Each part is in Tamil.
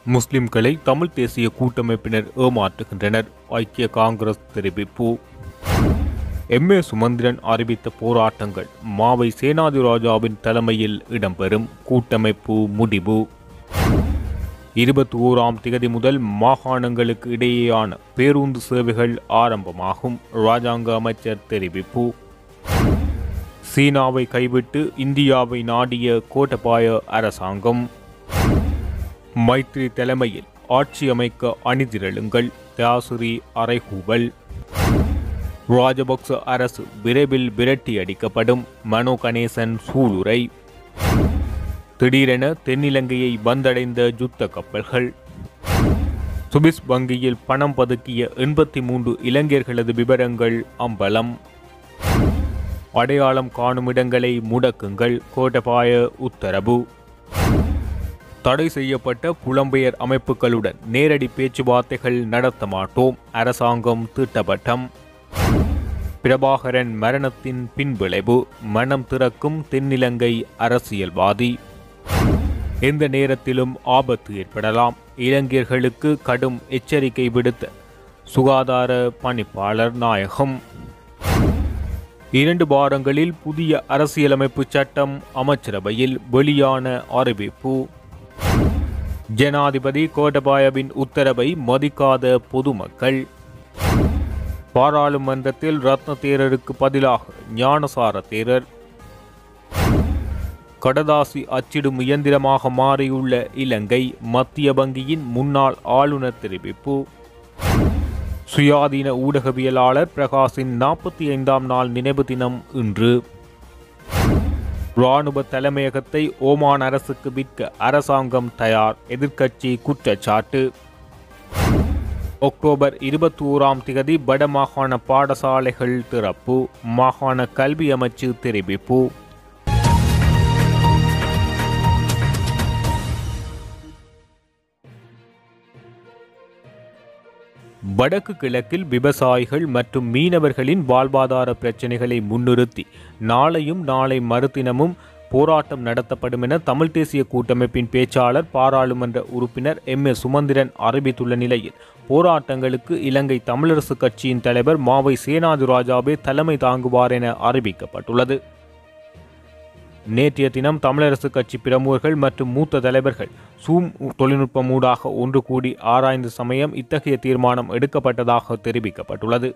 முஸ்லிம்களை தமிழ் தேசிய கூட்டமைப்பினர் ஏமாற்றுகின்றனர் ஐக்கிய காங்கிரஸ் தெரிவிப்பு எம் ஏ சுமந்திரன் அறிவித்த போராட்டங்கள் மாவை சேனாதிராஜாவின் தலைமையில் இடம்பெறும் கூட்டமைப்பு முடிவு இருபத்தி ஓராம் திகதி முதல் மாகாணங்களுக்கு இடையேயான பேருந்து சேவைகள் ஆரம்பமாகும் ராஜாங்க அமைச்சர் தெரிவிப்பு சீனாவை கைவிட்டு இந்தியாவை நாடிய கோட்டபாய அரசாங்கம் மைத்ரி தலைமையில் ஆட்சி அமைக்க அணிதிரளுங்கள் தியாசுரி அறைகூவல் ராஜபக்ச அரசு விரைவில் விரட்டி அடிக்கப்படும் மனோ கணேசன் சூளுரை திடீரென தென்னிலங்கையை வந்தடைந்த யுத்த கப்பல்கள் சுவிஸ் வங்கியில் பணம் பதுக்கிய எண்பத்தி மூன்று இளைஞர்களது விவரங்கள் அம்பலம் அடையாளம் காணும் இடங்களை முடக்குங்கள் கோட்டபாய உத்தரவு தடை செய்யப்பட்ட புலம்பெயர் அமைப்புகளுடன் நேரடி பேச்சுவார்த்தைகள் நடத்த மாட்டோம் அரசாங்கம் திட்டவட்டம் பிரபாகரன் மரணத்தின் பின்விளைவு மனம் திறக்கும் தென்னிலங்கை அரசியல்வாதி எந்த நேரத்திலும் ஆபத்து ஏற்படலாம் இளைஞர்களுக்கு கடும் எச்சரிக்கை விடுத்த சுகாதார பணிப்பாளர் நாயகம் இரண்டு வாரங்களில் புதிய அரசியலமைப்பு சட்டம் அமைச்சரவையில் வெளியான அறிவிப்பு ஜனாதிபதி கோட்டபாயவின் உத்தரவை மதிக்காத பொதுமக்கள் பாராளுமன்றத்தில் ரத்ன தேரருக்கு பதிலாக ஞானசார தேரர் கடதாசி அச்சிடும் இயந்திரமாக மாறியுள்ள இலங்கை மத்திய வங்கியின் முன்னாள் ஆளுநர் தெரிவிப்பு சுயாதீன ஊடகவியலாளர் பிரகாஷின் நாற்பத்தி ஐந்தாம் நாள் நினைவு தினம் இன்று இராணுவ தலைமையகத்தை ஓமான் அரசுக்கு விற்க அரசாங்கம் தயார் எதிர்க்கட்சி குற்றச்சாட்டு அக்டோபர் இருபத்தி ஓராம் திகதி வடமாகாண பாடசாலைகள் திறப்பு மாகாண கல்வி அமைச்சு தெரிவிப்பு வடக்கு கிழக்கில் விவசாயிகள் மற்றும் மீனவர்களின் வாழ்வாதார பிரச்சினைகளை முன்னிறுத்தி நாளையும் நாளை மறுதினமும் போராட்டம் நடத்தப்படும் என தமிழ் தேசிய கூட்டமைப்பின் பேச்சாளர் பாராளுமன்ற உறுப்பினர் எம் ஏ சுமந்திரன் அறிவித்துள்ள நிலையில் போராட்டங்களுக்கு இலங்கை தமிழரசு கட்சியின் தலைவர் மாவை சேனாதிராஜாவே தலைமை தாங்குவார் என அறிவிக்கப்பட்டுள்ளது நேற்றைய தினம் தமிழரசு கட்சி பிரமுகர்கள் மற்றும் மூத்த தலைவர்கள் சூம் தொழில்நுட்பம் ஊடாக ஒன்று கூடி ஆராய்ந்த சமயம் இத்தகைய தீர்மானம் எடுக்கப்பட்டதாக தெரிவிக்கப்பட்டுள்ளது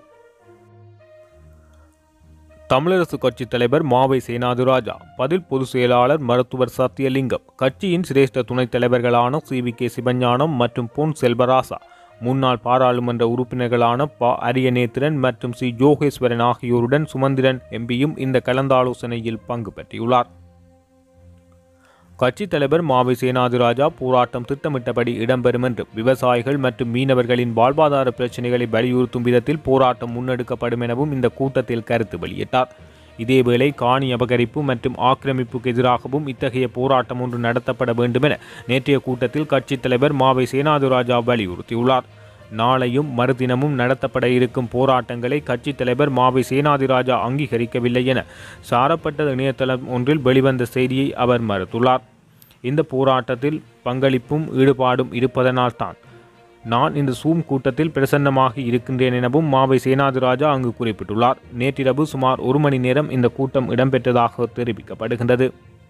தமிழரசு கட்சி தலைவர் மாவை சேனாதிராஜா பதில் பொதுச் செயலாளர் மருத்துவர் சத்தியலிங்கம் கட்சியின் சிரேஷ்ட துணைத் தலைவர்களான சி வி கே சிவஞானம் மற்றும் பொன் செல்வராசா முன்னாள் பாராளுமன்ற உறுப்பினர்களான ப அரியநேத்திரன் மற்றும் சி யோகேஸ்வரன் ஆகியோருடன் சுமந்திரன் எம்பியும் இந்த கலந்தாலோசனையில் பங்கு பெற்றுள்ளார் கட்சித் தலைவர் மாவை சேனாதிராஜா போராட்டம் திட்டமிட்டபடி இடம்பெறும் என்றும் விவசாயிகள் மற்றும் மீனவர்களின் வாழ்வாதார பிரச்சினைகளை வலியுறுத்தும் விதத்தில் போராட்டம் முன்னெடுக்கப்படும் எனவும் இந்த கூட்டத்தில் கருத்து வெளியிட்டார் இதேவேளை காணி அபகரிப்பு மற்றும் ஆக்கிரமிப்புக்கு எதிராகவும் இத்தகைய போராட்டம் ஒன்று நடத்தப்பட வேண்டும் என நேற்றைய கூட்டத்தில் கட்சித் தலைவர் மாவை சேனாதிராஜா வலியுறுத்தியுள்ளார் நாளையும் மறுதினமும் நடத்தப்பட இருக்கும் போராட்டங்களை கட்சித் தலைவர் மாவை சேனாதிராஜா அங்கீகரிக்கவில்லை என சாரப்பட்ட இணையதளம் ஒன்றில் வெளிவந்த செய்தியை அவர் மறுத்துள்ளார் இந்த போராட்டத்தில் பங்களிப்பும் ஈடுபாடும் இருப்பதனால்தான் நான் இந்த சூம் கூட்டத்தில் பிரசன்னமாக இருக்கின்றேன் எனவும் மாவை சேனாதிராஜா அங்கு குறிப்பிட்டுள்ளார் நேற்றிரவு சுமார் ஒரு மணி நேரம் இந்த கூட்டம் இடம்பெற்றதாக தெரிவிக்கப்படுகின்றது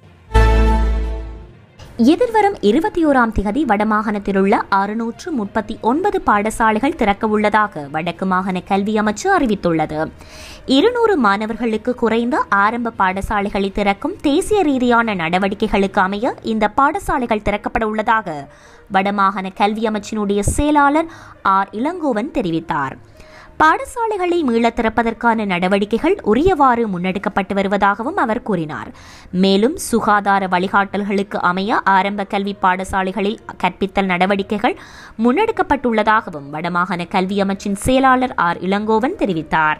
எதிர்வரும் இருபத்தி ஓராம் திகதி வடமாகாணத்தில் உள்ள அறுநூற்று முப்பத்தி ஒன்பது பாடசாலைகள் திறக்க உள்ளதாக வடக்கு மாகாண கல்வி அமைச்சு அறிவித்துள்ளது இருநூறு மாணவர்களுக்கு குறைந்த ஆரம்ப பாடசாலைகளை திறக்கும் தேசிய ரீதியான நடவடிக்கைகளுக்கு அமைய இந்த பாடசாலைகள் திறக்கப்பட உள்ளதாக வடமாகாண கல்வி அமைச்சினுடைய செயலாளர் ஆர் இளங்கோவன் தெரிவித்தார் பாடசாலைகளை மீளத் திறப்பதற்கான நடவடிக்கைகள் உரியவாறு முன்னெடுக்கப்பட்டு வருவதாகவும் அவர் கூறினார் மேலும் சுகாதார வழிகாட்டல்களுக்கு அமைய ஆரம்ப கல்வி பாடசாலைகளில் கற்பித்தல் நடவடிக்கைகள் முன்னெடுக்கப்பட்டுள்ளதாகவும் வடமாகாண கல்வி அமைச்சின் செயலாளர் ஆர் இளங்கோவன் தெரிவித்தார்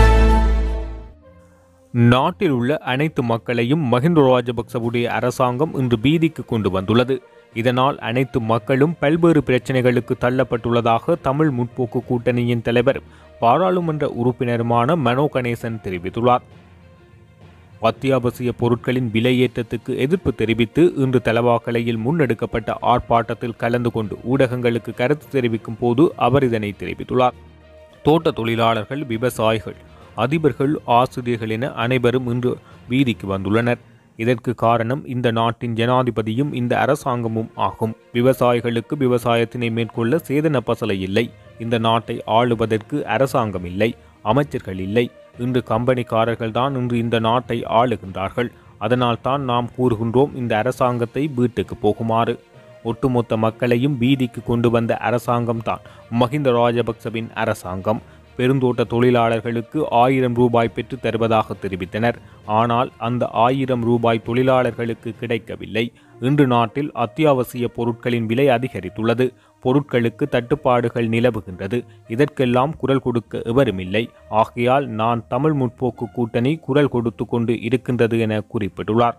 நாட்டில் உள்ள அனைத்து மக்களையும் மஹிந்த ராஜபக்சவுடைய அரசாங்கம் இன்று பீதிக்கு கொண்டு வந்துள்ளது இதனால் அனைத்து மக்களும் பல்வேறு பிரச்சனைகளுக்கு தள்ளப்பட்டுள்ளதாக தமிழ் முற்போக்கு கூட்டணியின் தலைவர் பாராளுமன்ற உறுப்பினருமான மனோ கணேசன் தெரிவித்துள்ளார் அத்தியாவசிய பொருட்களின் விலையேற்றத்துக்கு எதிர்ப்பு தெரிவித்து இன்று தலவாக்கலையில் முன்னெடுக்கப்பட்ட ஆர்ப்பாட்டத்தில் கலந்து கொண்டு ஊடகங்களுக்கு கருத்து தெரிவிக்கும் போது அவர் இதனை தெரிவித்துள்ளார் தோட்ட தொழிலாளர்கள் விவசாயிகள் அதிபர்கள் ஆசிரியர்கள் என அனைவரும் இன்று வீதிக்கு வந்துள்ளனர் இதற்கு காரணம் இந்த நாட்டின் ஜனாதிபதியும் இந்த அரசாங்கமும் ஆகும் விவசாயிகளுக்கு விவசாயத்தினை மேற்கொள்ள சேதன பசலை இல்லை இந்த நாட்டை ஆளுவதற்கு அரசாங்கம் இல்லை அமைச்சர்கள் இல்லை இன்று கம்பெனிக்காரர்கள் தான் இன்று இந்த நாட்டை ஆளுகின்றார்கள் அதனால் தான் நாம் கூறுகின்றோம் இந்த அரசாங்கத்தை வீட்டுக்கு போகுமாறு ஒட்டுமொத்த மக்களையும் வீதிக்கு கொண்டு வந்த அரசாங்கம்தான் மஹிந்த ராஜபக்சவின் அரசாங்கம் பெருந்தோட்ட தொழிலாளர்களுக்கு ஆயிரம் ரூபாய் பெற்று தருவதாக தெரிவித்தனர் ஆனால் அந்த ஆயிரம் ரூபாய் தொழிலாளர்களுக்கு கிடைக்கவில்லை இன்று நாட்டில் அத்தியாவசிய பொருட்களின் விலை அதிகரித்துள்ளது பொருட்களுக்கு தட்டுப்பாடுகள் நிலவுகின்றது இதற்கெல்லாம் குரல் கொடுக்க எவருமில்லை ஆகையால் நான் தமிழ் முற்போக்கு கூட்டணி குரல் கொடுத்து கொண்டு இருக்கின்றது என குறிப்பிட்டுள்ளார்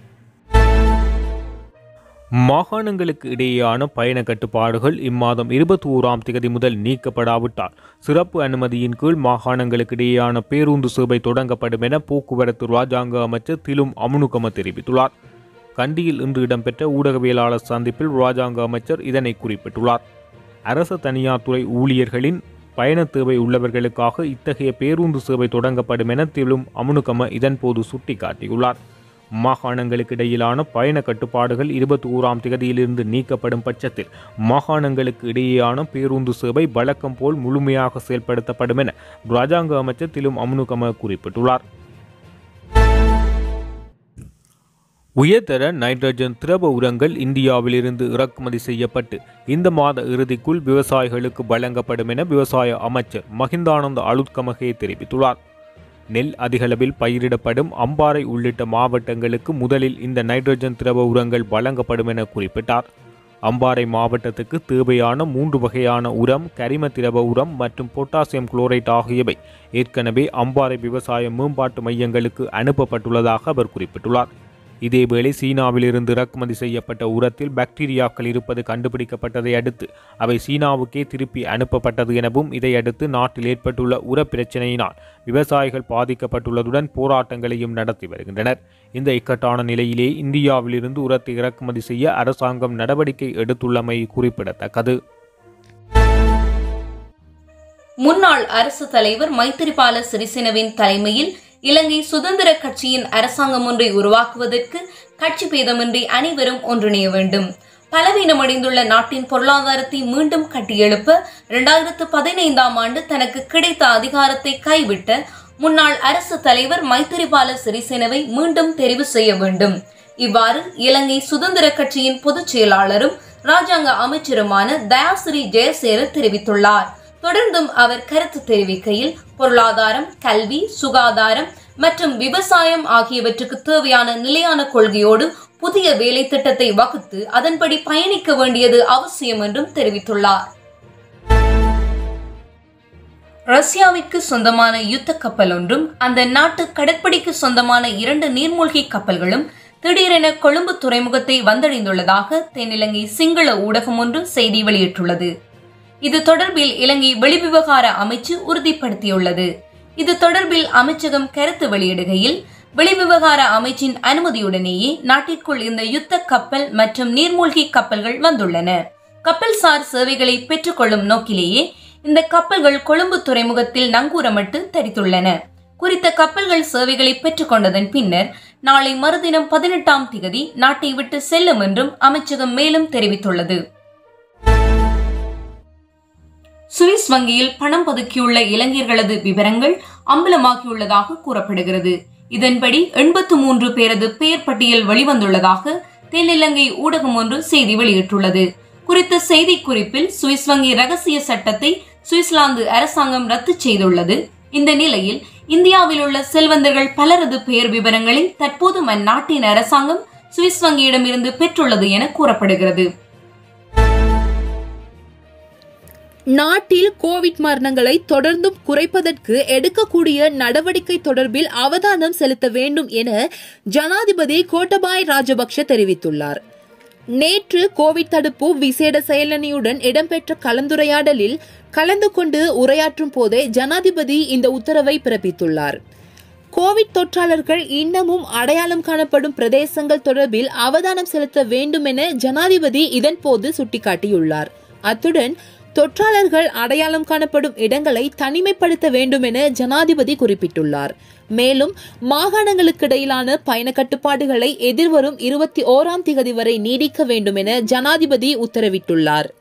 மாகாணங்களுக்கு இடையேயான பயண கட்டுப்பாடுகள் இம்மாதம் இருபத்தி ஓராம் தேதி முதல் நீக்கப்படாவிட்டால் சிறப்பு அனுமதியின் கீழ் மாகாணங்களுக்கு இடையேயான பேருந்து சேவை தொடங்கப்படும் என போக்குவரத்து ராஜாங்க அமைச்சர் திலும் அமுனுகம தெரிவித்துள்ளார் கண்டியில் இன்று இடம்பெற்ற ஊடகவியலாளர் சந்திப்பில் ராஜாங்க அமைச்சர் இதனை குறிப்பிட்டுள்ளார் அரசு தனியார் துறை ஊழியர்களின் பயண தேவை உள்ளவர்களுக்காக இத்தகைய பேருந்து சேவை தொடங்கப்படும் என திலும் அமுனுகம இதன்போது சுட்டிக்காட்டியுள்ளார் மாகாணங்களுக்கு இடையிலான பயண கட்டுப்பாடுகள் இருபத்தி ஓராம் தேதியிலிருந்து நீக்கப்படும் பட்சத்தில் மாகாணங்களுக்கு இடையேயான பேருந்து சேவை வழக்கம் போல் முழுமையாக செயல்படுத்தப்படும் என ராஜாங்க அமைச்சர் திலும் அமுனுகம குறிப்பிட்டுள்ளார் உயர்தர நைட்ரஜன் திரவ உரங்கள் இந்தியாவிலிருந்து இறக்குமதி செய்யப்பட்டு இந்த மாத இறுதிக்குள் விவசாயிகளுக்கு வழங்கப்படும் என விவசாய அமைச்சர் மகிந்தானந்த அலுத்கமகே தெரிவித்துள்ளார் நெல் அதிகளவில் பயிரிடப்படும் அம்பாறை உள்ளிட்ட மாவட்டங்களுக்கு முதலில் இந்த நைட்ரஜன் திரவ உரங்கள் வழங்கப்படும் என குறிப்பிட்டார் அம்பாறை மாவட்டத்துக்கு தேவையான மூன்று வகையான உரம் கரிம திரவ உரம் மற்றும் பொட்டாசியம் குளோரைட் ஆகியவை ஏற்கனவே அம்பாறை விவசாய மேம்பாட்டு மையங்களுக்கு அனுப்பப்பட்டுள்ளதாக அவர் குறிப்பிட்டுள்ளார் இதேவேளை சீனாவிலிருந்து இறக்குமதி செய்யப்பட்ட உரத்தில் பாக்டீரியாக்கள் இருப்பது கண்டுபிடிக்கப்பட்டதை அடுத்து அவை சீனாவுக்கே திருப்பி அனுப்பப்பட்டது எனவும் இதையடுத்து நாட்டில் ஏற்பட்டுள்ள உர பிரச்சினையினால் விவசாயிகள் பாதிக்கப்பட்டுள்ளதுடன் போராட்டங்களையும் நடத்தி வருகின்றனர் இந்த இக்கட்டான நிலையிலே இந்தியாவிலிருந்து உரத்தை இறக்குமதி செய்ய அரசாங்கம் நடவடிக்கை எடுத்துள்ளமை குறிப்பிடத்தக்கது முன்னாள் அரசு தலைவர் மைத்திரிபால சிறிசேனவின் தலைமையில் இலங்கை சுதந்திர கட்சியின் அரசாங்கம் ஒன்றை உருவாக்குவதற்கு கட்சி பேதமின்றி அனைவரும் ஒன்றிணைய வேண்டும் பலவீனமடைந்துள்ள நாட்டின் பொருளாதாரத்தை மீண்டும் கட்டியெழுப்ப இரண்டாயிரத்து பதினைந்தாம் ஆண்டு தனக்கு கிடைத்த அதிகாரத்தை கைவிட்ட முன்னாள் அரசு தலைவர் மைத்திரிபால சிறிசேனவை மீண்டும் தெரிவு செய்ய வேண்டும் இவ்வாறு இலங்கை சுதந்திர கட்சியின் பொதுச் செயலாளரும் ராஜாங்க அமைச்சருமான தயாசிரி ஜெயசேர தெரிவித்துள்ளார் தொடர்ந்தும் அவர் கருத்து தெரிவிக்கையில் பொருளாதாரம் கல்வி சுகாதாரம் மற்றும் விவசாயம் ஆகியவற்றுக்கு தேவையான நிலையான கொள்கையோடு புதிய வேலை திட்டத்தை வகுத்து அதன்படி பயணிக்க வேண்டியது அவசியம் என்றும் தெரிவித்துள்ளார் ரஷ்யாவிற்கு சொந்தமான யுத்த கப்பல் ஒன்றும் அந்த நாட்டு கடற்படைக்கு சொந்தமான இரண்டு நீர்மூழ்கி கப்பல்களும் திடீரென கொழும்பு துறைமுகத்தை வந்தடைந்துள்ளதாக தென்னிலங்கை சிங்கள ஊடகம் ஒன்று செய்தி வெளியிட்டுள்ளது இது தொடர்பில் இலங்கை வெளிவிவகார அமைச்சு உறுதிப்படுத்தியுள்ளது இது தொடர்பில் அமைச்சகம் கருத்து வெளியிடுகையில் வெளிவிவகார அமைச்சின் அனுமதியுடனேயே நாட்டிற்குள் இந்த யுத்த கப்பல் மற்றும் நீர்மூழ்கி கப்பல்கள் வந்துள்ளன கப்பல் சார் சேவைகளை பெற்றுக்கொள்ளும் நோக்கிலேயே இந்த கப்பல்கள் கொழும்பு துறைமுகத்தில் நங்கூரமிட்டு தரித்துள்ளன குறித்த கப்பல்கள் சேவைகளை பெற்றுக்கொண்டதன் பின்னர் நாளை மறுதினம் பதினெட்டாம் திகதி நாட்டை விட்டு செல்லும் என்றும் அமைச்சகம் மேலும் தெரிவித்துள்ளது சுவிஸ் வங்கியில் பணம் பதுக்கியுள்ள இளைஞர்களது விவரங்கள் அம்பலமாகியுள்ளதாக கூறப்படுகிறது இதன்படி எண்பத்து மூன்று பேரது பெயர் பட்டியல் வெளிவந்துள்ளதாக தென்னிலங்கை ஊடகம் ஒன்று செய்தி வெளியிட்டுள்ளது குறித்த செய்தி குறிப்பில் சுவிஸ் வங்கி ரகசிய சட்டத்தை சுவிட்சர்லாந்து அரசாங்கம் ரத்து செய்துள்ளது இந்த நிலையில் இந்தியாவில் உள்ள செல்வந்தர்கள் பலரது பெயர் விவரங்களை தற்போது அந்நாட்டின் அரசாங்கம் சுவிஸ் வங்கியிடமிருந்து பெற்றுள்ளது என கூறப்படுகிறது நாட்டில் கோவிட் மரணங்களை தொடர்ந்தும் குறைப்பதற்கு எடுக்கக்கூடிய நடவடிக்கை தொடர்பில் அவதானம் செலுத்த வேண்டும் என ஜனாதிபதி கோட்டபாய் ராஜபக்ஷ தெரிவித்துள்ளார் நேற்று கோவிட் தடுப்பு விசேட செயலணியுடன் இடம்பெற்ற கலந்துரையாடலில் கலந்து கொண்டு உரையாற்றும் போதே ஜனாதிபதி இந்த உத்தரவை பிறப்பித்துள்ளார் கோவிட் தொற்றாளர்கள் இன்னமும் அடையாளம் காணப்படும் பிரதேசங்கள் தொடர்பில் அவதானம் செலுத்த வேண்டும் என ஜனாதிபதி இதன்போது சுட்டிக்காட்டியுள்ளார் அத்துடன் தொற்றாளர்கள் அடையாளம் காணப்படும் இடங்களை தனிமைப்படுத்த வேண்டும் என ஜனாதிபதி குறிப்பிட்டுள்ளார் மேலும் மாகாணங்களுக்கிடையிலான பயண கட்டுப்பாடுகளை எதிர்வரும் இருபத்தி ஓராம் திகதி வரை நீடிக்க வேண்டும் என ஜனாதிபதி உத்தரவிட்டுள்ளார்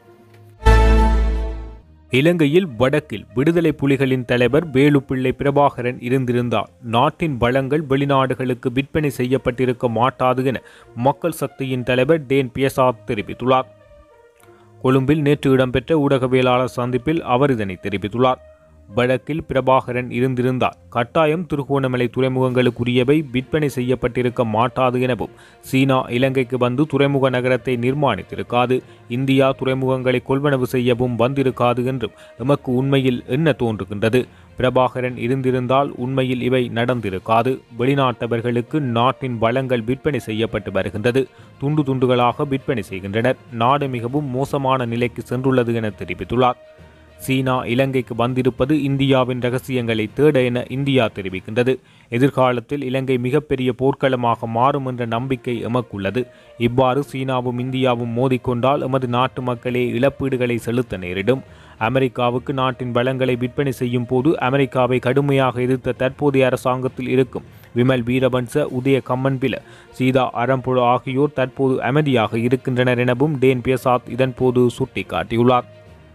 இலங்கையில் வடக்கில் விடுதலை புலிகளின் தலைவர் வேலுப்பிள்ளை பிரபாகரன் இருந்திருந்தால் நாட்டின் வளங்கள் வெளிநாடுகளுக்கு விற்பனை செய்யப்பட்டிருக்க மாட்டாது என மக்கள் சக்தியின் தலைவர் டேன் பியசாத் தெரிவித்துள்ளார் கொழும்பில் நேற்று இடம்பெற்ற ஊடகவியலாளர் சந்திப்பில் அவர் இதனை தெரிவித்துள்ளார் வடக்கில் பிரபாகரன் இருந்திருந்தால் கட்டாயம் திருகோணமலை துறைமுகங்களுக்குரியவை விற்பனை செய்யப்பட்டிருக்க மாட்டாது எனவும் சீனா இலங்கைக்கு வந்து துறைமுக நகரத்தை நிர்மாணித்திருக்காது இந்தியா துறைமுகங்களை கொள்வனவு செய்யவும் வந்திருக்காது என்றும் எமக்கு உண்மையில் என்ன தோன்றுகின்றது பிரபாகரன் இருந்திருந்தால் உண்மையில் இவை நடந்திருக்காது வெளிநாட்டவர்களுக்கு நாட்டின் வளங்கள் விற்பனை செய்யப்பட்டு வருகின்றது துண்டு துண்டுகளாக விற்பனை செய்கின்றனர் நாடு மிகவும் மோசமான நிலைக்கு சென்றுள்ளது என தெரிவித்துள்ளார் சீனா இலங்கைக்கு வந்திருப்பது இந்தியாவின் ரகசியங்களை தேட என இந்தியா தெரிவிக்கின்றது எதிர்காலத்தில் இலங்கை மிகப்பெரிய போர்க்களமாக மாறும் என்ற நம்பிக்கை எமக்குள்ளது இவ்வாறு சீனாவும் இந்தியாவும் மோதிக்கொண்டால் எமது நாட்டு மக்களே இழப்பீடுகளை செலுத்த நேரிடும் அமெரிக்காவுக்கு நாட்டின் வளங்களை விற்பனை செய்யும் போது அமெரிக்காவை கடுமையாக எதிர்த்த தற்போதைய அரசாங்கத்தில் இருக்கும் விமல் வீரவன்ச உதய கம்மன்பில சீதா அறம்புழ ஆகியோர் தற்போது அமைதியாக இருக்கின்றனர் எனவும் டேன் பியசாத் இதன்போது சுட்டிக்காட்டியுள்ளார்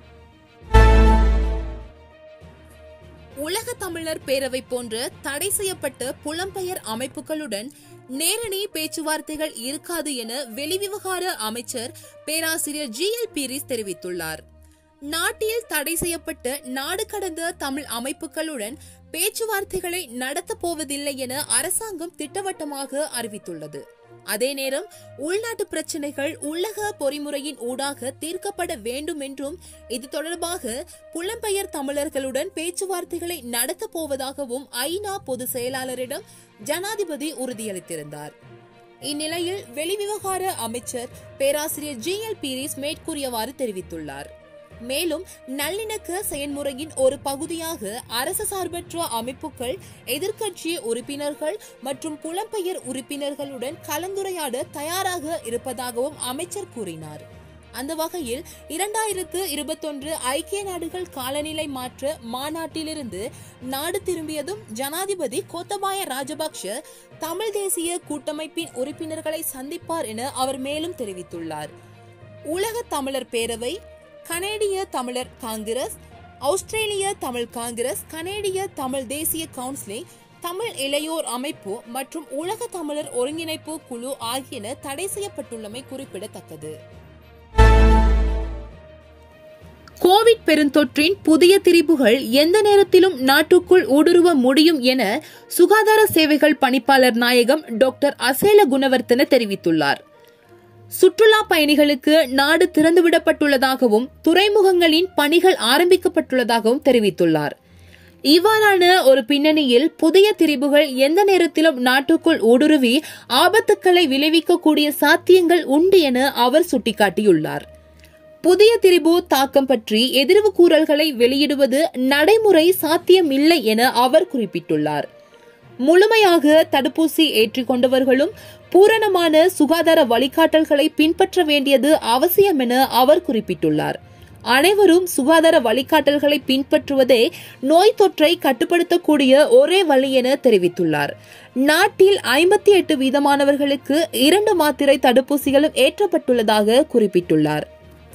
உலக தமிழர் பேரவை போன்ற தடை செய்யப்பட்ட புலம்பெயர் அமைப்புகளுடன் நேரடி பேச்சுவார்த்தைகள் இருக்காது என வெளிவிவகார அமைச்சர் பேராசிரியர் ஜி எல் பீரிஸ் தெரிவித்துள்ளார் நாட்டில் தடை செய்யப்பட்ட நாடு கடந்த தமிழ் அமைப்புகளுடன் பேச்சுவார்த்தைகளை நடத்தப் போவதில்லை என அரசாங்கம் திட்டவட்டமாக அறிவித்துள்ளது அதே நேரம் உள்நாட்டு பிரச்சினைகள் உள்ளக பொறிமுறையின் ஊடாக தீர்க்கப்பட வேண்டும் என்றும் இது தொடர்பாக புலம்பெயர் தமிழர்களுடன் பேச்சுவார்த்தைகளை நடத்தப் போவதாகவும் ஐநா பொதுச் செயலாளரிடம் ஜனாதிபதி உறுதியளித்திருந்தார் இந்நிலையில் வெளிவிவகார அமைச்சர் பேராசிரியர் ஜி எல் பீரிஸ் மேற்கூறியவாறு தெரிவித்துள்ளார் மேலும் நல்லிணக்க செயல்முறையின் ஒரு பகுதியாக அரசு சார்பற்ற அமைப்புகள் எதிர்க்கட்சி உறுப்பினர்கள் மற்றும் புலம்பெயர் உறுப்பினர்களுடன் கலந்துரையாட தயாராக இருப்பதாகவும் அமைச்சர் கூறினார் அந்த வகையில் இரண்டாயிரத்து இருபத்தொன்று ஐக்கிய நாடுகள் காலநிலை மாற்ற மாநாட்டிலிருந்து நாடு திரும்பியதும் ஜனாதிபதி கோத்தபாய ராஜபக்ஷ தமிழ் தேசிய கூட்டமைப்பின் உறுப்பினர்களை சந்திப்பார் என அவர் மேலும் தெரிவித்துள்ளார் உலக தமிழர் பேரவை கனேடிய தமிழர் காங்கிரஸ் ஆஸ்திரேலிய தமிழ் காங்கிரஸ் கனேடிய தமிழ் தேசிய கவுன்சிலிங் தமிழ் இளையோர் அமைப்பு மற்றும் உலக தமிழர் ஒருங்கிணைப்பு குழு ஆகியன தடை செய்யப்பட்டுள்ளமை குறிப்பிடத்தக்கது கோவிட் பெருந்தொற்றின் புதிய திரிபுகள் எந்த நேரத்திலும் நாட்டுக்குள் ஊடுருவ முடியும் என சுகாதார சேவைகள் பணிப்பாளர் நாயகம் டாக்டர் அசேல குணவர்த்தன தெரிவித்துள்ளார் சுற்றுலா பயணிகளுக்கு நாடு திறந்துவிடப்பட்டுள்ளதாகவும் துறைமுகங்களின் பணிகள் ஆரம்பிக்கப்பட்டுள்ளதாகவும் தெரிவித்துள்ளார் இவ்வாறான ஒரு பின்னணியில் புதிய திரிபுகள் எந்த நேரத்திலும் நாட்டுக்குள் ஊடுருவி ஆபத்துக்களை விளைவிக்கக்கூடிய சாத்தியங்கள் உண்டு என அவர் சுட்டிக்காட்டியுள்ளார் புதிய திரிபு தாக்கம் பற்றி எதிர்வு கூறல்களை வெளியிடுவது நடைமுறை சாத்தியமில்லை என அவர் குறிப்பிட்டுள்ளார் முழுமையாக தடுப்பூசி ஏற்றிக்கொண்டவர்களும் பூரணமான சுகாதார வழிகாட்டல்களை பின்பற்ற வேண்டியது அவசியம் என அவர் குறிப்பிட்டுள்ளார் அனைவரும் சுகாதார வழிகாட்டல்களை பின்பற்றுவதே நோய் தொற்றை கட்டுப்படுத்தக்கூடிய ஒரே வழி என தெரிவித்துள்ளார் நாட்டில் ஐம்பத்தி எட்டு வீதமானவர்களுக்கு இரண்டு மாத்திரை தடுப்பூசிகளும் ஏற்றப்பட்டுள்ளதாக குறிப்பிட்டுள்ளார்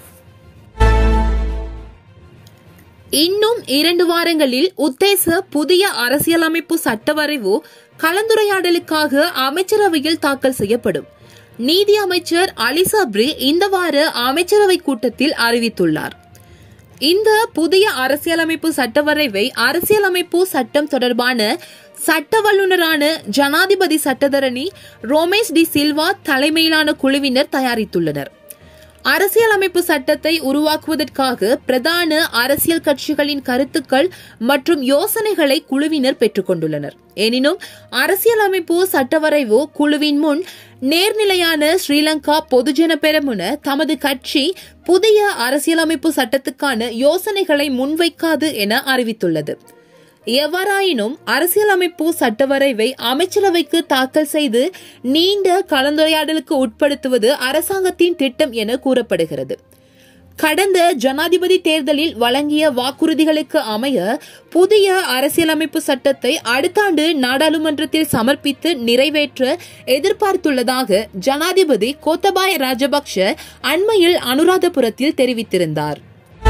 இன்னும் இரண்டு வாரங்களில் உத்தேச புதிய அரசியலமைப்பு சட்டவரைவு கலந்துரையாடலுக்காக அமைச்சரவையில் தாக்கல் செய்யப்படும் நீதி அமைச்சர் அலிசாப்ரி இந்த வார அமைச்சரவை கூட்டத்தில் அறிவித்துள்ளார் இந்த புதிய அரசியலமைப்பு சட்டவரைவை அரசியலமைப்பு சட்டம் தொடர்பான சட்ட வல்லுநரான ஜனாதிபதி சட்டத்தரணி ரோமேஷ் டி சில்வா தலைமையிலான குழுவினர் தயாரித்துள்ளனர் அரசியலமைப்பு சட்டத்தை உருவாக்குவதற்காக பிரதான அரசியல் கட்சிகளின் கருத்துக்கள் மற்றும் யோசனைகளை குழுவினர் பெற்றுக்கொண்டுள்ளனர் எனினும் அரசியலமைப்பு சட்டவரைவு குழுவின் முன் நேர்நிலையான ஸ்ரீலங்கா பொதுஜன பெரமுன தமது கட்சி புதிய அரசியலமைப்பு சட்டத்துக்கான யோசனைகளை முன்வைக்காது என அறிவித்துள்ளது எவ்வாறாயினும் அரசியலமைப்பு சட்டவரைவை அமைச்சரவைக்கு தாக்கல் செய்து நீண்ட கலந்துரையாடலுக்கு உட்படுத்துவது அரசாங்கத்தின் திட்டம் என கூறப்படுகிறது கடந்த ஜனாதிபதி தேர்தலில் வழங்கிய வாக்குறுதிகளுக்கு அமைய புதிய அரசியலமைப்பு சட்டத்தை அடுத்த ஆண்டு நாடாளுமன்றத்தில் சமர்ப்பித்து நிறைவேற்ற எதிர்பார்த்துள்ளதாக ஜனாதிபதி கோத்தபாய ராஜபக்ஷ அண்மையில் அனுராதபுரத்தில் தெரிவித்திருந்தார்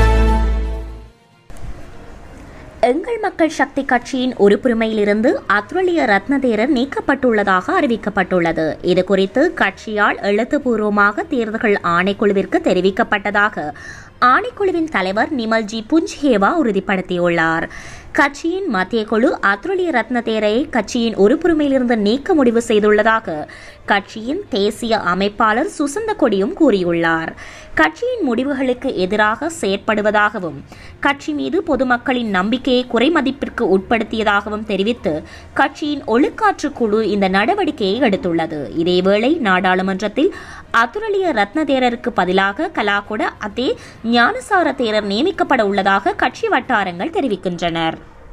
எங்கள் மக்கள் சக்தி கட்சியின் உறுப்புரிமையிலிருந்து அத்ரலிய ரத்னதேரர் நீக்கப்பட்டுள்ளதாக அறிவிக்கப்பட்டுள்ளது இது குறித்து கட்சியால் எழுத்துப்பூர்வமாக தேர்தல்கள் ஆணைக்குழுவிற்கு தெரிவிக்கப்பட்டதாக ஆணைக்குழுவின் தலைவர் நிமல்ஜி புஞ்ச்ஹேவா உறுதிப்படுத்தியுள்ளார் கட்சியின் மத்திய குழு அத்ருலிய ரத்னதேரை கட்சியின் உறுப்புரிமையிலிருந்து நீக்க முடிவு செய்துள்ளதாக கட்சியின் தேசிய அமைப்பாளர் சுசந்த கொடியும் கூறியுள்ளார் கட்சியின் முடிவுகளுக்கு எதிராக செயற்படுவதாகவும் கட்சி மீது பொதுமக்களின் நம்பிக்கையை குறைமதிப்பிற்கு உட்படுத்தியதாகவும் தெரிவித்து கட்சியின் ஒழுக்காற்று குழு இந்த நடவடிக்கையை எடுத்துள்ளது இதேவேளை நாடாளுமன்றத்தில் அத்துரலிய ரத்ன தேரருக்கு பதிலாக கலாகுட அதே ஞானசார தேரர் நியமிக்கப்பட உள்ளதாக கட்சி வட்டாரங்கள் தெரிவிக்கின்றனர்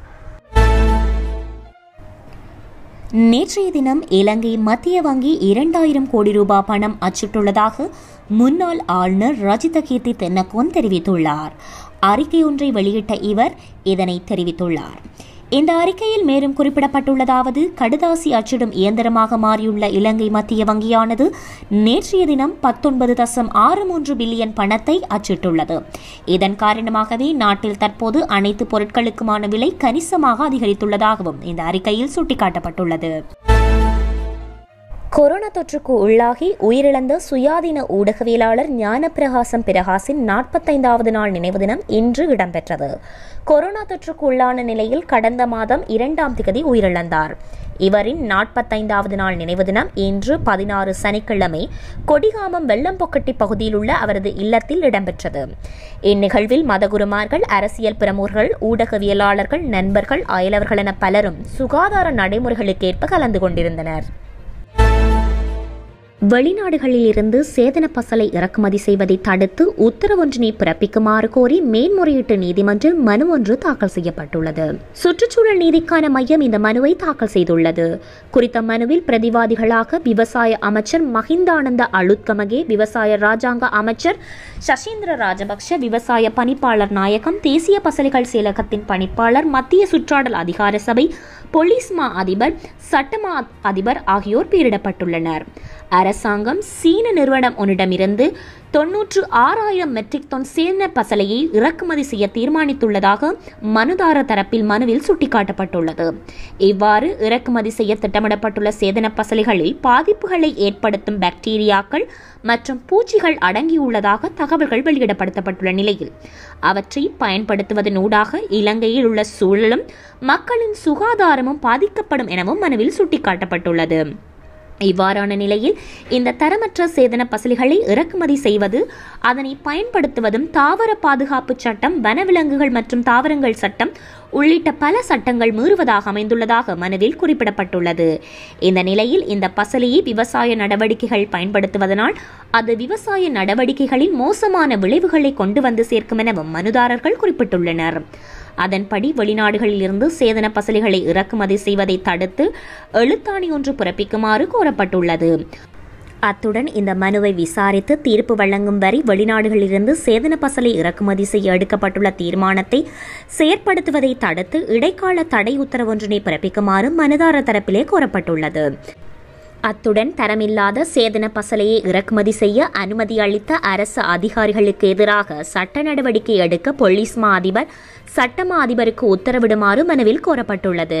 நேற்றைய தினம் இலங்கை மத்திய வங்கி இரண்டாயிரம் கோடி ரூபாய் பணம் அச்சிட்டுள்ளதாக முன்னாள் ஆளுநர் ரஜித கீர்த்தி தென்னக்கோன் தெரிவித்துள்ளார் அறிக்கை ஒன்றை வெளியிட்ட இவர் இதனை தெரிவித்துள்ளார் இந்த அறிக்கையில் மேலும் குறிப்பிடப்பட்டுள்ளதாவது கடுதாசி அச்சிடும் இயந்திரமாக மாறியுள்ள இலங்கை மத்திய வங்கியானது நேற்றைய தினம் பத்தொன்பது தசம் ஆறு மூன்று பில்லியன் பணத்தை அச்சிட்டுள்ளது இதன் காரணமாகவே நாட்டில் தற்போது அனைத்து பொருட்களுக்குமான விலை கணிசமாக அதிகரித்துள்ளதாகவும் இந்த அறிக்கையில் சுட்டிக்காட்டப்பட்டுள்ளது கொரோனா தொற்றுக்கு உள்ளாகி உயிரிழந்த சுயாதீன ஊடகவியலாளர் ஞானப்பிரகாசம் பிரகாசின் நாற்பத்தைந்தாவது நாள் நினைவு தினம் இன்று இடம்பெற்றது கொரோனா தொற்றுக்கு உள்ளான நிலையில் கடந்த மாதம் இரண்டாம் திகதி உயிரிழந்தார் இவரின் நாற்பத்தைந்தாவது நாள் நினைவு தினம் இன்று பதினாறு சனிக்கிழமை கொடிகாமம் வெள்ளம்பொக்கட்டி பகுதியில் உள்ள அவரது இல்லத்தில் இடம்பெற்றது இந்நிகழ்வில் மதகுருமார்கள் அரசியல் பிரமுகர்கள் ஊடகவியலாளர்கள் நண்பர்கள் அயலவர்கள் என பலரும் சுகாதார நடைமுறைகளுக்கேற்ப கலந்து கொண்டிருந்தனர் வெளிநாடுகளில் இருந்து சேதன பசலை இறக்குமதி செய்வதை தடுத்து உத்தரவொன்றினை பிறப்பிக்குமாறு கோரி மேன்முறையீட்டு நீதிமன்றில் மனு ஒன்று தாக்கல் செய்யப்பட்டுள்ளது சுற்றுச்சூழல் நீதிக்கான மையம் இந்த மனுவை தாக்கல் செய்துள்ளது குறித்த மனுவில் பிரதிவாதிகளாக விவசாய அமைச்சர் மஹிந்தானந்த அலுத்கமகே விவசாய ராஜாங்க அமைச்சர் சசீந்திர ராஜபக்ஷ விவசாய பணிப்பாளர் நாயகம் தேசிய பசலைகள் செயலகத்தின் பணிப்பாளர் மத்திய சுற்றாடல் அதிகார சபை போலீஸ் மா அதிபர் சட்டமா அதிபர் ஆகியோர் பெயரிடப்பட்டுள்ளனர் அரசாங்கம் சீன நிறுவனம் ஒன்றிடமிருந்து தொன்னூற்று ஆறாயிரம் மெட்ரிக் டன் சேன பசலையை இறக்குமதி செய்ய தீர்மானித்துள்ளதாக மனுதார தரப்பில் மனுவில் சுட்டிக்காட்டப்பட்டுள்ளது இவ்வாறு இறக்குமதி செய்ய திட்டமிடப்பட்டுள்ள சேதன பசலைகளில் பாதிப்புகளை ஏற்படுத்தும் பாக்டீரியாக்கள் மற்றும் பூச்சிகள் அடங்கியுள்ளதாக தகவல்கள் வெளியிடப்படுத்தப்பட்டுள்ள நிலையில் அவற்றை பயன்படுத்துவதன் ஊடாக இலங்கையில் உள்ள சூழலும் மக்களின் சுகாதாரமும் பாதிக்கப்படும் எனவும் மனுவில் சுட்டிக்காட்டப்பட்டுள்ளது இவ்வாறான நிலையில் இந்த தரமற்ற சேதன பசலிகளை இறக்குமதி செய்வது அதனை பயன்படுத்துவதும் தாவர பாதுகாப்பு சட்டம் வனவிலங்குகள் மற்றும் தாவரங்கள் சட்டம் உள்ளிட்ட பல சட்டங்கள் மீறுவதாக அமைந்துள்ளதாக மனுவில் குறிப்பிடப்பட்டுள்ளது இந்த நிலையில் இந்த பசலையை விவசாய நடவடிக்கைகள் பயன்படுத்துவதனால் அது விவசாய நடவடிக்கைகளில் மோசமான விளைவுகளை கொண்டு வந்து சேர்க்கும் எனவும் மனுதாரர்கள் குறிப்பிட்டுள்ளனர் அதன்படி வெளிநாடுகளில் இருந்து சேதன பசலிகளை இறக்குமதி செய்வதை தடுத்து எழுத்தாணி ஒன்று பிறப்பிக்குமாறு கோரப்பட்டுள்ளது அத்துடன் இந்த மனுவை விசாரித்து தீர்ப்பு வழங்கும் வரை வெளிநாடுகளிலிருந்து சேதன பசலை இறக்குமதி செய்ய எடுக்கப்பட்டுள்ள தீர்மானத்தை செயற்படுத்துவதை தடுத்து இடைக்கால தடை உத்தரவொன்றினை பிறப்பிக்குமாறு மனுதாரர் தரப்பிலே கோரப்பட்டுள்ளது அத்துடன் தரமில்லாத சேதன பசலையை இறக்குமதி செய்ய அனுமதி அளித்த அரசு அதிகாரிகளுக்கு எதிராக சட்ட நடவடிக்கை எடுக்க போலீஸ் மா அதிபர் சட்டமா அதிபருக்கு உத்தரவிடுமாறு மனுவில் கோரப்பட்டுள்ளது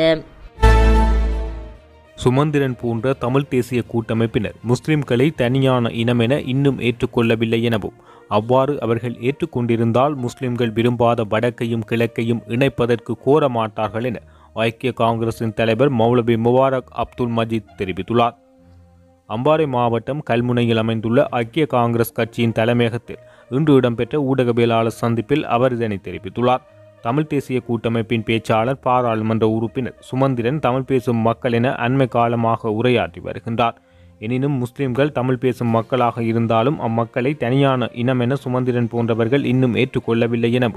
சுமந்திரன் போன்ற தமிழ் தேசிய கூட்டமைப்பினர் முஸ்லிம்களை தனியான இனமென இன்னும் ஏற்றுக்கொள்ளவில்லை எனவும் அவ்வாறு அவர்கள் ஏற்றுக்கொண்டிருந்தால் முஸ்லிம்கள் விரும்பாத வடக்கையும் கிழக்கையும் இணைப்பதற்கு கோர மாட்டார்கள் என ஐக்கிய காங்கிரசின் தலைவர் மௌலபி முபாரக் அப்துல் மஜீத் தெரிவித்துள்ளார் அம்பாறை மாவட்டம் கல்முனையில் அமைந்துள்ள ஐக்கிய காங்கிரஸ் கட்சியின் தலைமையகத்தில் இன்று இடம்பெற்ற ஊடகவியலாளர் சந்திப்பில் அவர் இதனை தெரிவித்துள்ளார் தமிழ் தேசிய கூட்டமைப்பின் பேச்சாளர் பாராளுமன்ற உறுப்பினர் சுமந்திரன் தமிழ் பேசும் மக்கள் என அண்மை காலமாக உரையாற்றி வருகின்றார் எனினும் முஸ்லிம்கள் தமிழ் பேசும் மக்களாக இருந்தாலும் அம்மக்களை தனியான இனம் என சுமந்திரன் போன்றவர்கள் இன்னும் ஏற்றுக்கொள்ளவில்லை எனவும்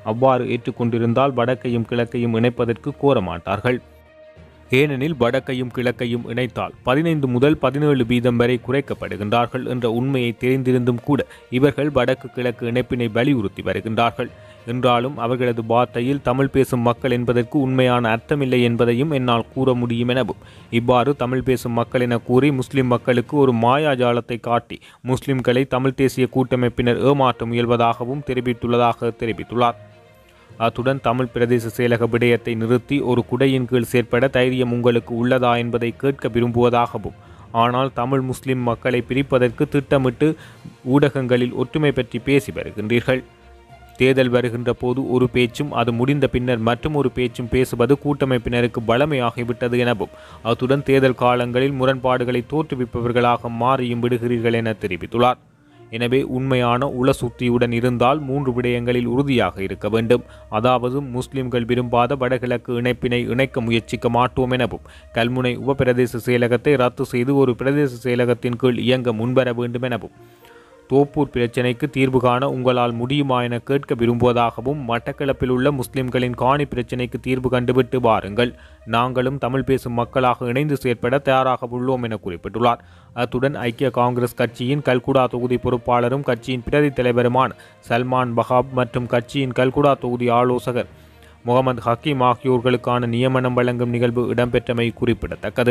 அவ்வாறு ஏற்றுக்கொண்டிருந்தால் வடக்கையும் கிழக்கையும் இணைப்பதற்கு கோர மாட்டார்கள் ஏனெனில் வடக்கையும் கிழக்கையும் இணைத்தால் பதினைந்து முதல் பதினேழு வீதம் வரை குறைக்கப்படுகின்றார்கள் என்ற உண்மையை தெரிந்திருந்தும் கூட இவர்கள் வடக்கு கிழக்கு இணைப்பினை வலியுறுத்தி வருகின்றார்கள் என்றாலும் அவர்களது வார்த்தையில் தமிழ் பேசும் மக்கள் என்பதற்கு உண்மையான அர்த்தமில்லை என்பதையும் என்னால் கூற முடியும் எனவும் இவ்வாறு தமிழ் பேசும் மக்கள் என கூறி முஸ்லிம் மக்களுக்கு ஒரு மாயாஜாலத்தை காட்டி முஸ்லிம்களை தமிழ் தேசிய கூட்டமைப்பினர் ஏமாற்ற முயல்வதாகவும் தெரிவித்துள்ளதாக தெரிவித்துள்ளார் அத்துடன் தமிழ் பிரதேச செயலக விடயத்தை நிறுத்தி ஒரு குடையின் கீழ் செயற்பட தைரியம் உங்களுக்கு உள்ளதா என்பதை கேட்க விரும்புவதாகவும் ஆனால் தமிழ் முஸ்லிம் மக்களை பிரிப்பதற்கு திட்டமிட்டு ஊடகங்களில் ஒற்றுமை பற்றி பேசி வருகின்றீர்கள் தேர்தல் வருகின்ற போது ஒரு பேச்சும் அது முடிந்த பின்னர் மற்றும் ஒரு பேச்சும் பேசுவது கூட்டமைப்பினருக்கு பலமையாகிவிட்டது எனவும் அத்துடன் தேர்தல் காலங்களில் முரண்பாடுகளை தோற்றுவிப்பவர்களாக மாறியும் விடுகிறீர்கள் என தெரிவித்துள்ளார் எனவே உண்மையான உளசுத்தியுடன் இருந்தால் மூன்று விடயங்களில் உறுதியாக இருக்க வேண்டும் அதாவது முஸ்லிம்கள் விரும்பாத வடகிழக்கு இணைப்பினை இணைக்க முயற்சிக்க மாட்டோம் எனவும் கல்முனை உபபிரதேச செயலகத்தை ரத்து செய்து ஒரு பிரதேச செயலகத்தின் கீழ் இயங்க முன்வர வேண்டும் எனவும் தோப்பூர் பிரச்சினைக்கு தீர்வு காண உங்களால் முடியுமா என கேட்க விரும்புவதாகவும் மட்டக்களப்பில் உள்ள முஸ்லிம்களின் காணி பிரச்சினைக்கு தீர்வு கண்டுவிட்டு வாருங்கள் நாங்களும் தமிழ் பேசும் மக்களாக இணைந்து செயற்பட தயாராக உள்ளோம் என குறிப்பிட்டுள்ளார் அத்துடன் ஐக்கிய காங்கிரஸ் கட்சியின் கல்குடா தொகுதி பொறுப்பாளரும் கட்சியின் பிரதி தலைவருமான சல்மான் பஹாப் மற்றும் கட்சியின் கல்குடா தொகுதி ஆலோசகர் முகமது ஹக்கீம் ஆகியோர்களுக்கான நியமனம் வழங்கும் நிகழ்வு இடம்பெற்றமை குறிப்பிடத்தக்கது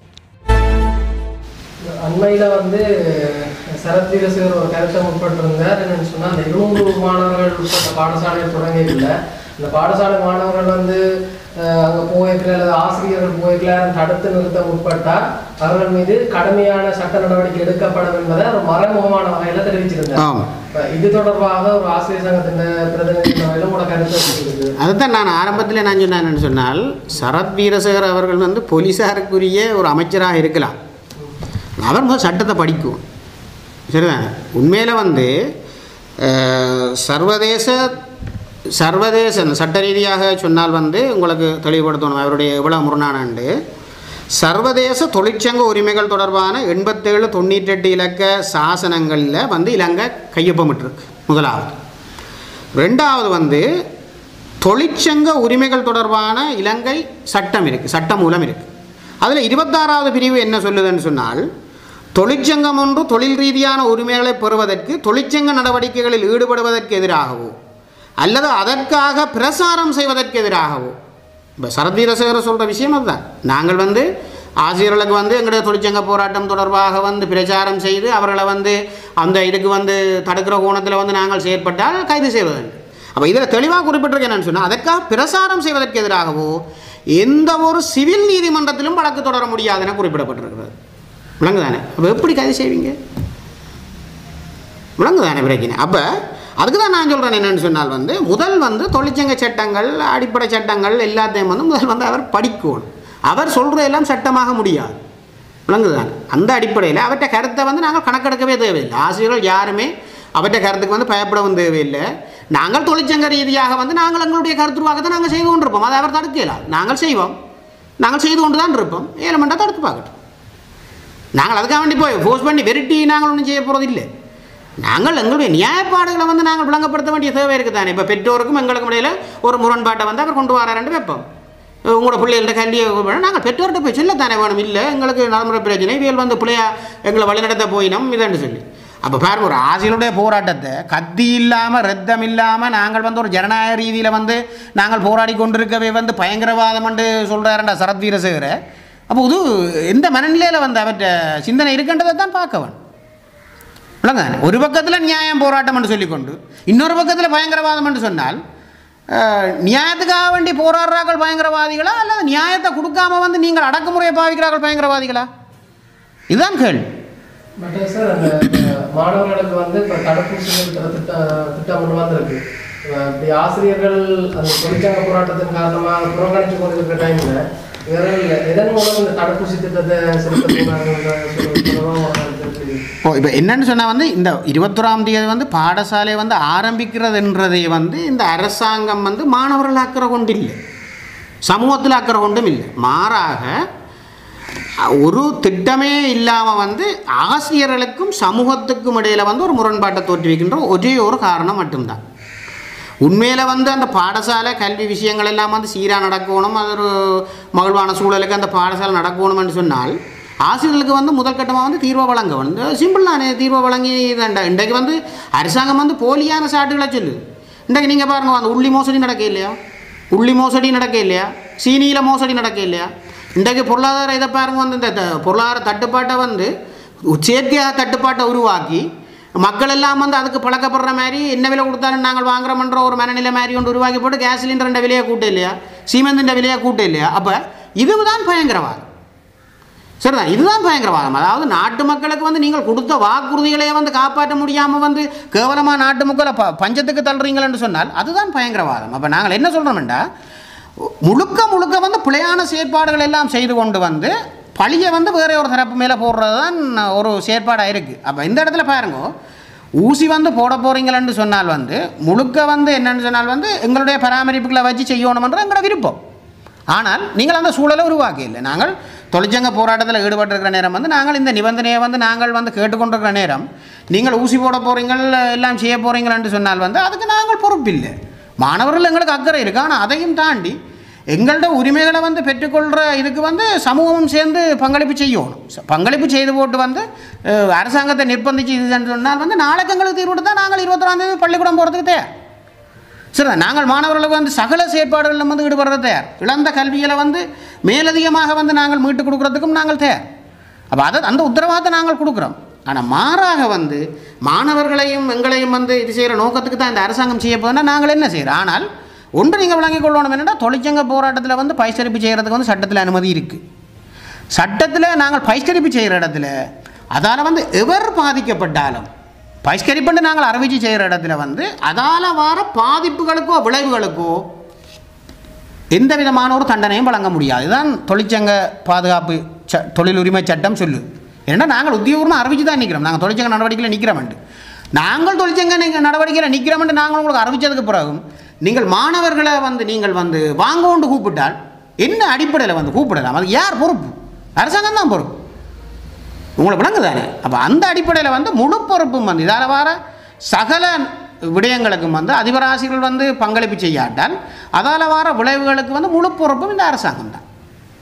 அண்மையில் வந்து சரத் வீரசேகர் ஒரு கருத்தை முற்பட்டிருந்தார் என்னன்னு சொன்னால் அந்த இருநூறு மாணவர்கள் உட்பட்ட பாடசாலையை தொடங்கவில்லை இந்த பாடசாலை மாணவர்கள் வந்து அஹ், அங்க போயிருக்கல அல்லது ஆசிரியர்கள் போயிருக்கல தடுத்து நிறுத்த முற்பட்டால் அவர்கள் மீது கடுமையான சட்ட நடவடிக்கை எடுக்கப்படும் என்பதை ஒரு மறைமுகமான வகையில் தெரிவிச்சிருந்தார் ஆம் இப்ப இது தொடர்பாக ஒரு ஆசிரியர் சங்கத்தின் பிரதிநிதி வகையில் உங்களோட கருத்தை இருக்குது அதுதான் நான் ஆரம்பத்தில் நான் சொன்னேன்னு சொன்னால் சரத் வீரசேகர் அவர்கள் வந்து போலீஸாருக்குரிய ஒரு அமைச்சராக இருக்கலாம் அவர் முதல் சட்டத்தை படிக்கும் சரிதான் உண்மையில் வந்து அஹ், சர்வதேச சர்வதேச சட்ட ரீதியாக சொன்னால் வந்து உங்களுக்கு தெளிவுபடுத்தணும் அவருடைய எவ்வளோ முரணானண்டு சர்வதேச தொழிற்சங்க உரிமைகள் தொடர்பான எண்பத்தேழு தொண்ணூற்றெட்டு இலக்க சாசனங்களில் வந்து இலங்கை கையொப்பமிட்டிருக்கு முதலாவது ரெண்டாவது வந்து தொழிற்சங்க உரிமைகள் தொடர்பான இலங்கை சட்டம் இருக்குது சட்ட மூலம் இருக்குது அதில் இருபத்தாறாவது பிரிவு என்ன சொல்லுதுன்னு சொன்னால் தொழிற்சங்கம் ஒன்று தொழில் ரீதியான உரிமைகளை பெறுவதற்கு தொழிற்சங்க நடவடிக்கைகளில் ஈடுபடுவதற்கு எதிராகவோ அல்லது அதற்காக பிரசாரம் செய்வதற்கு எதிராகவோ இப்போ சரத்வீரசேகர சொல்கிற விஷயம் அதுதான் நாங்கள் வந்து ஆசிரியர்களுக்கு வந்து எங்களுடைய தொழிற்சங்க போராட்டம் தொடர்பாக வந்து பிரச்சாரம் செய்து அவர்களை வந்து அந்த இதுக்கு வந்து தடுக்கிற கோணத்தில் வந்து நாங்கள் செயற்பட்டால் கைது செய்வது அப்போ இதில் தெளிவாக குறிப்பிட்டிருக்க என்னன்னு சொன்னால் அதற்காக பிரசாரம் செய்வதற்கு எதிராகவோ எந்த ஒரு சிவில் நீதிமன்றத்திலும் வழக்கு தொடர முடியாதுன்னு குறிப்பிடப்பட்டிருக்கிறது விளங்குதானே அப்போ எப்படி கைது செய்வீங்க விளங்குதானே பிரச்சனை அப்போ அதுக்கு தான் நான் சொல்கிறேன் என்னென்னு சொன்னால் வந்து முதல் வந்து தொழிற்சங்க சட்டங்கள் அடிப்படை சட்டங்கள் எல்லாத்தையும் வந்து முதல் வந்து அவர் படிக்கணும் அவர் சொல்கிற எல்லாம் சட்டமாக முடியாது விளங்குதானே அந்த அடிப்படையில் அவற்றை கருத்தை வந்து நாங்கள் கணக்கெடுக்கவே தேவையில்லை ஆசிரியர்கள் யாருமே அவற்றை கருத்துக்கு வந்து பயப்படவும் தேவையில்லை நாங்கள் தொழிற்சங்க ரீதியாக வந்து நாங்கள் எங்களுடைய கருத்துருவாக்கத்தை நாங்கள் செய்து கொண்டிருப்போம் அதை அவர் தடுக்கலாம் நாங்கள் செய்வோம் நாங்கள் செய்து கொண்டு தான் இருப்போம் ஏழமெண்டா தடுத்து பார்க்கட்டும் நாங்கள் அதுக்காக வேண்டி போய் ஃபோர்ஸ் பண்ணி வெரைட்டி நாங்கள் ஒன்றும் செய்ய போகிறது இல்லை நாங்கள் எங்களுடைய நியாயப்பாடுகளை வந்து நாங்கள் விளங்கப்படுத்த வேண்டிய தேவை இருக்குது தானே இப்போ பெற்றோருக்கும் எங்களுக்கும் இடையில ஒரு முரண்பாட்டை வந்து அவர் கொண்டு வராருன்னு வைப்போம் உங்களோட பிள்ளைகள்ட்ட கல்வியை வேணும் நாங்கள் பெற்றோர்கிட்ட போய் சொல்லத்தானே வேணும் இல்லை எங்களுக்கு நடைமுறை பிரச்சனை இவியல் வந்து பிள்ளையா எங்களை வழிநடத்த போயினோம் இதுன்னு சொல்லி அப்போ பாருங்க ஒரு ஆசிரியருடைய போராட்டத்தை கத்தி இல்லாமல் ரத்தம் இல்லாமல் நாங்கள் வந்து ஒரு ஜனநாயக ரீதியில் வந்து நாங்கள் போராடி கொண்டிருக்கவே வந்து பயங்கரவாதம் என்று சொல்கிறாருண்டா சரத் வீரசேகர அப்போ இது எந்த மனநிலையில் வந்து அவற்ற சிந்தனை இருக்கின்றதை தான் பார்க்க வேணும் விளங்க ஒரு பக்கத்தில் நியாயம் போராட்டம் என்று சொல்லிக்கொண்டு இன்னொரு பக்கத்தில் பயங்கரவாதம் என்று சொன்னால் அஹ், நியாயத்துக்காக வேண்டி போராடுறார்கள் பயங்கரவாதிகளா அல்லது நியாயத்தை கொடுக்காம வந்து நீங்கள் அடக்குமுறையை பாவிக்கிறார்கள் பயங்கரவாதிகளா இதுதான் கேள்வி பட் சார் அந்த அஹ், மாணவர்களுக்கு வந்து இப்போ தடுப்பூசி செலுத்துற திட்டம் திட்டம் ஒன்று வந்திருக்கு அஹ், இப்படி ஆசிரியர்கள் அந்த தொழிற்சங்க போராட்டத்தின் காரணமாக புறக்கணித்து கொண்டிருக்கிற டைமில் இவர்கள் எதன் மூலம் இந்த தடுப்பூசி திட்டத்தை செலுத்த போகிறாங்க ஓ இப்போ என்னன்னு சொன்னால் வந்து இந்த இருபத்தொராம் தேதி வந்து பாடசாலை வந்து ஆரம்பிக்கிறதுன்றதை வந்து இந்த அரசாங்கம் வந்து மாணவர்கள் அக்கறை கொண்டு இல்லை சமூகத்தில் அக்கறை கொண்டும் இல்லை மாறாக ஒரு திட்டமே இல்லாமல் வந்து ஆசிரியர்களுக்கும் சமூகத்துக்கும் இடையில் வந்து ஒரு முரண்பாட்டை தோற்றுவிக்கின்ற ஒரே ஒரு காரணம் மட்டும்தான் உண்மையில் வந்து அந்த பாடசாலை கல்வி விஷயங்கள் எல்லாம் வந்து சீராக நடக்கணும் அது ஒரு மகிழ்வான சூழலுக்கு அந்த பாடசாலை நடக்கணும்னு சொன்னால் ஆசிரியர்களுக்கு வந்து முதல் கட்டமாக வந்து தீர்வை வழங்க வந்து சிம்பிள் தானே தீர்வை வழங்கி இதாண்டா இன்றைக்கு வந்து அரசாங்கம் வந்து போலியான சாட்டுகளை சொல்லுது இன்றைக்கு நீங்கள் பாருங்க அந்த உள்ளி மோசடி நடக்க இல்லையா உள்ளி மோசடி நடக்க இல்லையா சீனியில் மோசடி நடக்க இல்லையா இன்றைக்கு பொருளாதார இதை பாருங்க வந்து இந்த த- பொருளாதார தட்டுப்பாட்டை வந்து செயற்கையாக தட்டுப்பாட்டை உருவாக்கி மக்கள் எல்லாம் வந்து அதுக்கு பழக்கப்படுற மாதிரி என்ன விலை கொடுத்தாலும் நாங்கள் வாங்குறோம்ன்ற ஒரு மனநிலை மாதிரி ஒன்று உருவாக்கி போட்டு கேஸ் சிலிண்டர் விலையை கூட்ட இல்லையா சீமெந்தின் விலையை கூட்ட இல்லையா அப்போ இதுதான் பயங்கரவாதம் சரிதான் இதுதான் பயங்கரவாதம் அதாவது நாட்டு மக்களுக்கு வந்து நீங்கள் கொடுத்த வாக்குறுதிகளையே வந்து காப்பாற்ற முடியாமல் வந்து கேவலமாக நாட்டு மக்களை ப பஞ்சத்துக்கு தள்ளுறீங்களன்னு சொன்னால் அதுதான் பயங்கரவாதம் அப்போ நாங்கள் என்ன சொல்கிறோம்டா முழுக்க முழுக்க வந்து பிழையான செயற்பாடுகள் எல்லாம் செய்து கொண்டு வந்து பழியை வந்து வேற ஒரு தரப்பு மேலே போடுறது தான் ஒரு செயற்பாடாக இருக்குது அப்போ இந்த இடத்துல பாருங்க ஊசி வந்து போட போகிறீங்களன்னு சொன்னால் வந்து முழுக்க வந்து என்னன்னு சொன்னால் வந்து எங்களுடைய பராமரிப்புகளை வச்சு செய்யணுமன்ற எங்களோட விருப்பம் ஆனால் நீங்கள் அந்த சூழலை உருவாக்கி இல்லை நாங்கள் தொழிற்சங்க போராட்டத்தில் ஈடுபட்டிருக்கிற நேரம் வந்து நாங்கள் இந்த நிபந்தனையை வந்து நாங்கள் வந்து கேட்டுக்கொண்டிருக்கிற நேரம் நீங்கள் ஊசி போட போகிறீங்கள் எல்லாம் செய்ய போகிறீங்களன்னு சொன்னால் வந்து அதுக்கு நாங்கள் பொறுப்பில்லை மாணவர்கள் எங்களுக்கு அக்கறை இருக்குது ஆனால் அதையும் தாண்டி எங்கள்ட உரிமைகளை வந்து பெற்றுக்கொள்கிற இதுக்கு வந்து சமூகமும் சேர்ந்து பங்களிப்பு செய்யணும் ச- பங்களிப்பு செய்து போட்டு வந்து அஹ், அரசாங்கத்தை நிர்பந்திச்சு இதுன்னு சொன்னால் வந்து நாளைக்கு எங்களுக்கு தீர்வு தான் நாங்கள் இருபத்தொராம் தேதி பள்ளிக்கூடம் போகிறதுக்கு தயார் சரி நாங்கள் மாணவர்களுக்கு வந்து சகல செயற்பாடுகளில் வந்து ஈடுபடுறது தயார் இழந்த கல்விகளை வந்து மேலதிகமாக வந்து நாங்கள் மீட்டு கொடுக்கறதுக்கும் நாங்கள் தயார் அப்போ அதை அந்த உத்தரவாதத்தை நாங்கள் கொடுக்குறோம் ஆனால் மாறாக வந்து மாணவர்களையும் எங்களையும் வந்து இது செய்கிற நோக்கத்துக்கு தான் இந்த அரசாங்கம் செய்ய போதுன்னா நாங்கள் என்ன செய்கிறோம் ஆனால் ஒன்று நீங்கள் விளங்கிக் கொள்ளணும் என்னென்னா தொழிற்சங்க போராட்டத்தில் வந்து பைசரிப்பு செய்கிறதுக்கு வந்து சட்டத்தில் அனுமதி இருக்குது சட்டத்தில் நாங்கள் பைஸ்கரிப்பு செய்கிற இடத்துல அதால் வந்து எவர் பாதிக்கப்பட்டாலும் பைஸ்கரிப்புன்னு நாங்கள் அறிவிச்சு செய்கிற இடத்துல வந்து அதால் வர பாதிப்புகளுக்கோ விளைவுகளுக்கோ எந்த விதமான ஒரு தண்டனையும் வழங்க முடியாது இதுதான் தொழிற்சங்க பாதுகாப்பு ச தொழில் உரிமை சட்டம் சொல்லு ஏன்னா நாங்கள் உத்தியோகமாக அறிவிச்சு தான் நிற்கிறோம் நாங்கள் தொழிற்சங்க நடவடிக்கையில் நிற்கிறோம்ட்டு நாங்கள் தொழிற்சங்க நிக்க- நடவடிக்கையில் நிற்கிறோம்ட்டு நாங்கள் உங்களுக்கு அறிவிச்சதுக்கு பிறகும் நீங்கள் மாணவர்களை வந்து நீங்கள் வந்து வாங்க கொண்டு கூப்பிட்டால் என்ன அடிப்படையில் வந்து கூப்பிடலாம் அதுக்கு யார் பொறுப்பு அரசாங்கம் தான் பொறுப்பு உங்களுக்கு விளங்குதானே அப்போ அந்த அடிப்படையில் வந்து முழு பொறுப்பும் வந்து இதால் வர சகல விடயங்களுக்கும் வந்து அதிபராசிகள் வந்து பங்களிப்பு செய்யாட்டால் அதால் வர விளைவுகளுக்கு வந்து முழு பொறுப்பும் இந்த அரசாங்கம் தான்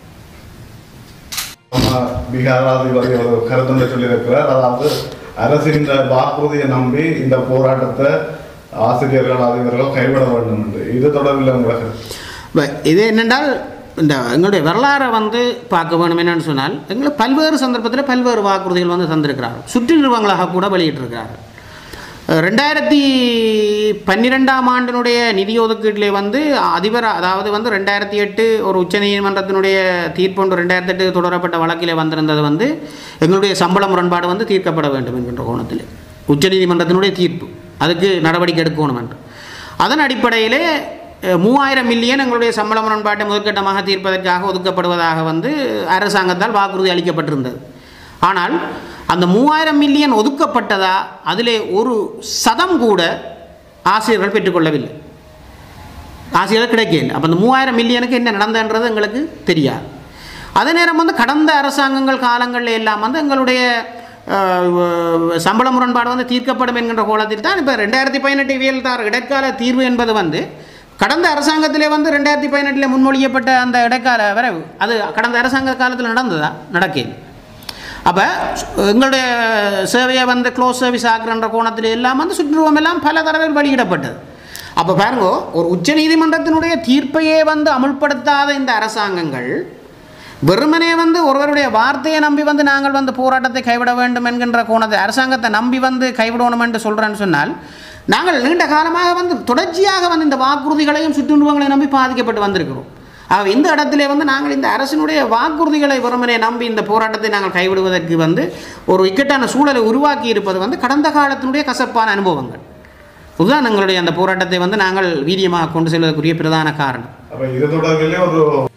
நம்ம பீகார் அதிபதி ஒரு கருத்துண்டு சொல்லியிருக்கிறார் அதாவது அரசின் இந்த வாக்குறுதியை நம்பி இந்த போராட்டத்தை ஆசிரியர்கள் அதிபர்கள் கைவிட வேண்டும் என்று இது தொடர்பில் உங்களுக்கு இப்போ இது என்னென்றால் இந்த எங்களுடைய வரலாறை வந்து பார்க்க வேணும் என்னன்னு சொன்னால் எங்களுக்கு பல்வேறு சந்தர்ப்பத்தில் பல்வேறு வாக்குறுதிகள் வந்து தந்திருக்கிறார்கள் சுற்று நிறுவனங்களாக கூட வெளியிட்டிருக்கிறார்கள் அஹ் ரெண்டாயிரத்தி பன்னிரெண்டாம் ஆண்டினுடைய நிதி ஒதுக்கீட்டிலே வந்து அதிபர் அதாவது வந்து ரெண்டாயிரத்தி எட்டு ஒரு உச்சநீதிமன்றத்தினுடைய தீர்ப்பொன்று ரெண்டாயிரத்தி எட்டு தொடரப்பட்ட வழக்கிலே வந்திருந்தது வந்து எங்களுடைய சம்பள முரண்பாடு வந்து தீர்க்கப்பட வேண்டும் என்கின்ற கோணத்தில் உச்சநீதிமன்றத்தினுடைய தீர்ப்பு அதுக்கு நடவடிக்கை எடுக்கணும் என்று அதன் அடிப்படையிலே அஹ், மூவாயிரம் மில்லியன் எங்களுடைய சம்பள முரண்பாட்டை முதற்கட்டமாக தீர்ப்பதற்காக ஒதுக்கப்படுவதாக வந்து அரசாங்கத்தால் வாக்குறுதி அளிக்கப்பட்டிருந்தது ஆனால் அந்த மூவாயிரம் மில்லியன் ஒதுக்கப்பட்டதா அதிலே ஒரு சதம் கூட ஆசிரியர்கள் பெற்றுக்கொள்ளவில்லை ஆசிரியர்கள் கிடைக்கல அப்போ அந்த மூவாயிரம் மில்லியனுக்கு என்ன நடந்ததுன்றது எங்களுக்கு தெரியாது அதே நேரம் வந்து கடந்த அரசாங்கங்கள் காலங்களில் எல்லாம் வந்து எங்களுடைய அஹ், சம்பள முரண்பாடு வந்து தீர்க்கப்படும் என்கின்ற கோலத்தில் தான் இப்போ ரெண்டாயிரத்தி பதினெட்டு இவியல்தார் இடைக்கால தீர்வு என்பது வந்து கடந்த அரசாங்கத்திலே வந்து ரெண்டாயிரத்தி பதினெட்டில் முன்மொழியப்பட்ட அந்த இடைக்கால வரைவு அது கடந்த அரசாங்க காலத்தில் நடந்ததா நடக்கல அப்போ எங்களுடைய சேவையை வந்து க்ளோஸ் சர்வீஸ் ஆக்குறன்ற கோணத்தில் எல்லாம் வந்து சுற்றுருவம் எல்லாம் பல தடவை வெளியிடப்பட்டது அப்போ பாருங்க ஒரு உச்ச நீதிமன்றத்தினுடைய தீர்ப்பையே வந்து அமுல்படுத்தாத இந்த அரசாங்கங்கள் வெறுமனே வந்து ஒருவருடைய வார்த்தையை நம்பி வந்து நாங்கள் வந்து போராட்டத்தை கைவிட வேண்டும் என்கின்ற கோணத்தை அரசாங்கத்தை நம்பி வந்து கைவிடணும் என்று சொல்கிறேன்னு சொன்னால் நாங்கள் நீண்ட காலமாக வந்து தொடர்ச்சியாக வந்து இந்த வாக்குறுதிகளையும் சுற்றுருவங்களையும் நம்பி பாதிக்கப்பட்டு வந்திருக்கிறோம் ஆக இந்த இடத்திலே வந்து நாங்கள் இந்த அரசினுடைய வாக்குறுதிகளை வெறுமனே நம்பி இந்த போராட்டத்தை நாங்கள் கைவிடுவதற்கு வந்து ஒரு இக்கட்டான சூழலை உருவாக்கி இருப்பது வந்து கடந்த காலத்தினுடைய கசப்பான அனுபவங்கள் இதுதான் எங்களுடைய அந்த போராட்டத்தை வந்து நாங்கள் வீரியமாக கொண்டு செல்வதற்குரிய பிரதான காரணம் அப்ப இது தொடர்பிலே ஒரு